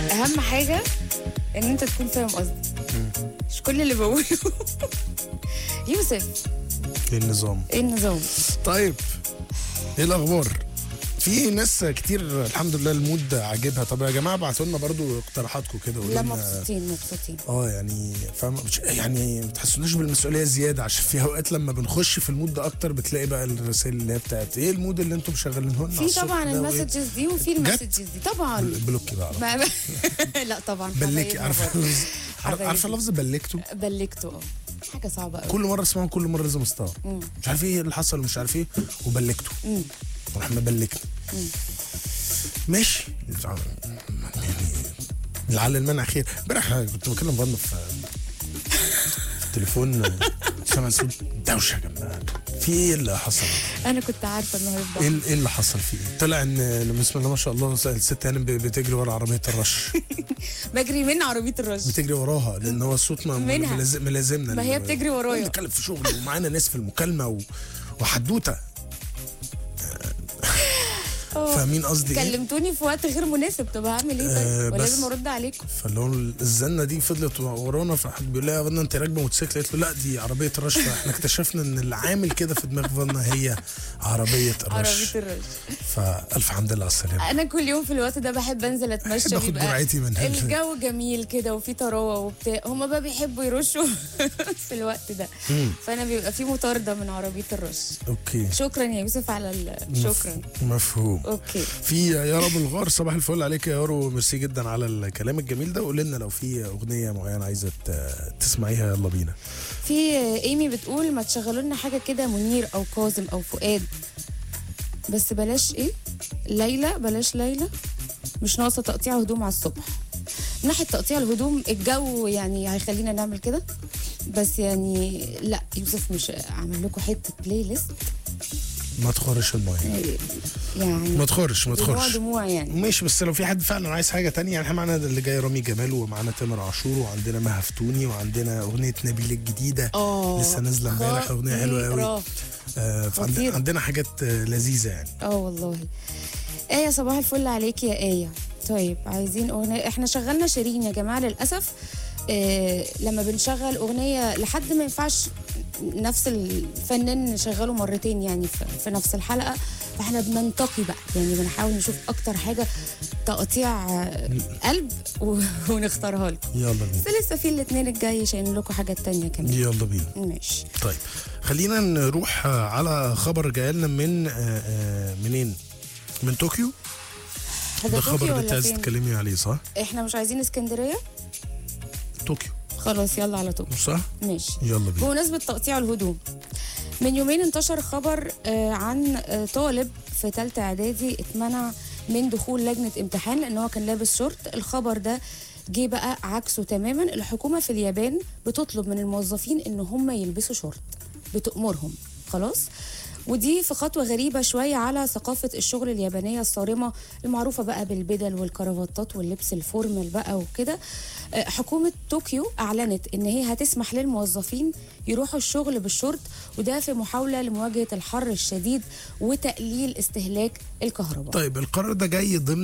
اهم حاجه ان انت تكون فاهم قصدي مش كل اللي بقوله يوسف ايه النظام ايه النظام طيب ايه الاخبار في ناس كتير الحمد لله المود عاجبها طب يا جماعه ابعتوا لنا برضو اقتراحاتكم كده قولوا لا لنا مبسوطين مبسوطين اه يعني فاهم مش- يعني ما تحسوناش بالمسؤوليه زياده عشان في اوقات لما بنخش في المود ده اكتر بتلاقي بقى الرسائل اللي هي بتاعت ايه المود اللي انتم مشغلينه لنا على في الصبح طبعا ده وإيه؟ المسجز دي وفي المسجز دي طبعا بلوكي بقى ما لا طبعا بلكي حبايبنا عارفه برضه. لفظ- عارف- عارفه حبايبنا. لفظ بلكته بلكته اه حاجه صعبه قوي كل مره اسمعه كل مره لازم استوعب مش عارف ايه اللي حصل ومش عارف ايه وبلكته راح مبلكني ماشي يعني لعل المنع خير امبارح كنت بكلم فانا في في التليفون سامع صوت دوشه جنبها في ايه اللي حصل؟ انا كنت عارفه انه ايه هيفضل ال- ايه اللي حصل فيه؟ طلع ان إن بسم الله ما شاء الله الست هانم ب- بتجري ورا عربيه الرش بجري من عربيه الرش بتجري وراها لان هو الصوت ما منها. ملاز- ملازمنا ما هي بتجري ورايا. بنتكلم في شغل ومعانا ناس في المكالمه و... وحدوته اه. فاهمين قصدي ايه؟ كلمتوني في وقت غير مناسب طب هعمل ايه آه، طيب بس- ولازم ارد عليكم فاللي هو الزنه دي فضلت ورانا فحد بيقول لها يا فانا انت راكبه موتوسيكل قالت له لا دي عربيه الرش فاحنا اكتشفنا ان اللي عامل كده في دماغ فانا هي عربيه عربيه الرش الرش فالف حمد لله على السلامه انا كل يوم في الوقت ده بحب انزل اتمشى بحب آخد بيبقى جرعتي من ال- الجو جميل كده وفي طراوه وبتاع هما بقى بيحبوا يرشوا في الوقت ده فانا بيبقى في مطارده من عربيه الرش اوكي شكرا يا يوسف على ال- شكرا مفهوم اوكي في يا رب الغار صباح الفل عليك يا يارو ميرسي جدا على الكلام الجميل ده وقول لنا لو في اغنيه معينه عايزه ت- تسمعيها يلا بينا في ايمي بتقول ما تشغلوا لنا حاجه كده منير او كاظم او فؤاد بس بلاش ايه ليلى بلاش ليلى مش ناقصه تقطيع هدوم على الصبح من ناحيه تقطيع الهدوم الجو يعني هيخلينا نعمل كده بس يعني لا يوسف مش عامل لكم حته بلاي ليست ما تخرش المايه يعني ما تخرش ما دموع تخرش دموع يعني ماشي بس لو في حد فعلا عايز حاجه تانية يعني احنا معانا اللي جاي رامي جمال ومعانا تامر عاشور وعندنا مها فتوني وعندنا اغنيه نبيل الجديده اه لسه نازله امبارح اغنيه حلوه قوي خطيرة. آه فعند- خطيرة. عندنا حاجات آه، لذيذه يعني اه والله آية صباح الفل عليك يا آية طيب عايزين أغنية احنا شغلنا شيرين يا جماعة للأسف آه لما بنشغل أغنية لحد ما ينفعش نفس الفنان نشغله مرتين يعني في, في نفس الحلقة فاحنا بننتقي بقى يعني بنحاول نشوف أكتر حاجة تقطيع آه، قلب و- ونختارها لكم يلا بينا بس لسه في الاتنين الجاي شايلين لكم حاجات تانية كمان يلا بينا ماشي طيب خلينا نروح آه، على خبر جاي لنا من آه، آه، منين من طوكيو هذا ده طوكيو خبر اللي انت ولا عايز فين؟ تتكلمي عليه صح احنا مش عايزين اسكندرية طوكيو خلاص يلا على طول صح ماشي يلا بينا بمناسبة تقطيع الهدوم من يومين انتشر خبر آه، عن آه، طالب في ثالثة إعدادي اتمنع من دخول لجنة امتحان لأن هو كان لابس شورت الخبر ده جه بقى عكسه تماما الحكومة في اليابان بتطلب من الموظفين إن هم يلبسوا شورت بتأمرهم خلاص ودي في خطوة غريبة شوية على ثقافة الشغل اليابانية الصارمة المعروفة بقى بالبدل والكرافتات واللبس الفورمال بقى وكده آه، حكومة طوكيو أعلنت إن هي هتسمح للموظفين يروحوا الشغل بالشورت وده في محاولة لمواجهة الحر الشديد وتقليل استهلاك الكهرباء طيب القرار ده جاي ضمن